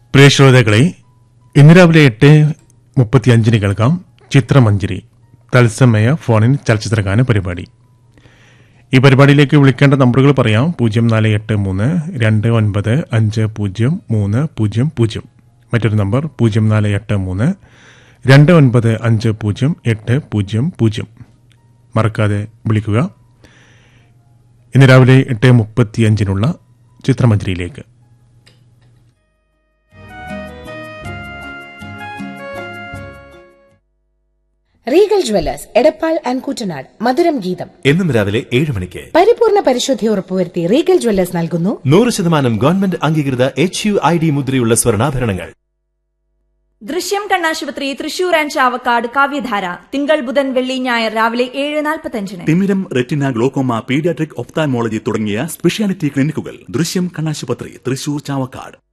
പ്രിയ ശ്രോതാക്കളെ ഇന്ന് രാവിലെ എട്ട് മുപ്പത്തിയഞ്ചിന് കേൾക്കാം ചിത്രമഞ്ജരി തത്സമയ ഫോണിൻ ചലച്ചിത്രഗാന പരിപാടി ഈ പരിപാടിയിലേക്ക് വിളിക്കേണ്ട നമ്പറുകൾ പറയാം പൂജ്യം നാല് എട്ട് മൂന്ന് രണ്ട് ഒൻപത് അഞ്ച് പൂജ്യം മൂന്ന് പൂജ്യം പൂജ്യം മറ്റൊരു നമ്പർ പൂജ്യം നാല് എട്ട് മൂന്ന് രണ്ട് ഒൻപത് അഞ്ച് പൂജ്യം എട്ട് പൂജ്യം പൂജ്യം മറക്കാതെ വിളിക്കുക ഇന്ന് രാവിലെ എട്ട് മുപ്പത്തിയഞ്ചിനുള്ള ചിത്രമഞ്ജരിയിലേക്ക് Regal Jewellers Edappal and Koottanad മധുരം ഗീതം എന്നും രാവിലെ ഏഴ് മണിക്ക് പരിപൂർണ പരിശുദ്ധി ഉറപ്പുവരുത്തി റീഗൽ ജ്വല്ലേഴ്സ് നൽകുന്നു നൂറ് ശതമാനം ഗവൺമെന്റ് അംഗീകൃത എച്ച് യു ഐ ഡി മുദ്രയുള്ള സ്വർണ്ണാഭരണങ്ങൾ ദൃശ്യം കണ്ണാശുപത്രി തൃശൂർ ആൻഡ് ചാവക്കാട് കാവ്യധാര തിങ്കൾ ബുധൻ വെള്ളി ഞായർ രാവിലെ ഏഴ് നാൽപ്പത്തഞ്ചിന് തിമിരം റെറ്റിന ഗ്ലോക്കോമ പീഡിയാട്രിക് ഒഫ്താൽമോളജി തുടങ്ങിയ സ്പെഷ്യാലിറ്റി ക്ലിനിക്കുകൾ ദൃശ്യം കണ്ണാശുപത്രി തൃശൂർ ചാവക്കാട്